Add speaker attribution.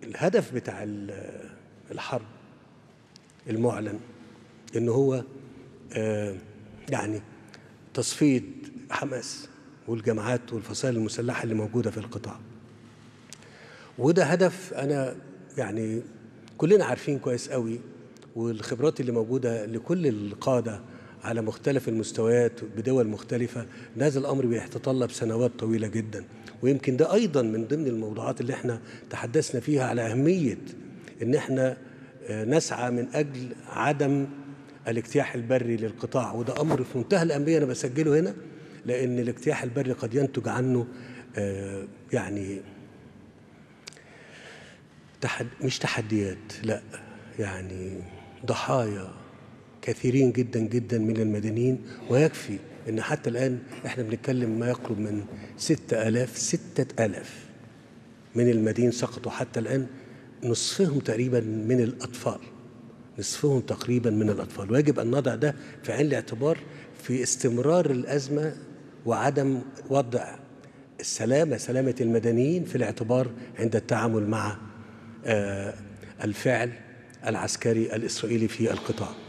Speaker 1: الهدف بتاع ال- الحرب المعلن ان هو آه، يعني تصفيه حماس والجماعات والفصائل المسلحه اللي موجوده في القطاع وده هدف انا يعني كلنا عارفين كويس قوي والخبرات اللي موجوده لكل القاده على مختلف المستويات بدول مختلفه إن هذا الامر بيتطلب سنوات طويله جدا ويمكن ده ايضا من ضمن الموضوعات اللي احنا تحدثنا فيها على اهميه ان احنا آه، نسعى من اجل عدم الاجتياح البري للقطاع وده امر في منتهى الاهميه انا بسجله هنا لان الاجتياح البري قد ينتج عنه آه، يعني تحد مش تحديات لا يعني ضحايا كثيرين جدا جدا من المدنيين ويكفي ان حتى الان احنا بنتكلم ما يقرب من ستة آلاف ستة آلاف من المدين سقطوا حتى الآن نصفهم تقريبا من الأطفال نصفهم تقريبا من الأطفال ويجب أن نضع ده في عين الاعتبار في استمرار الأزمة وعدم وضع السلامة سلامة المدنيين في الاعتبار عند التعامل مع آه، الفعل العسكري الإسرائيلي في القطاع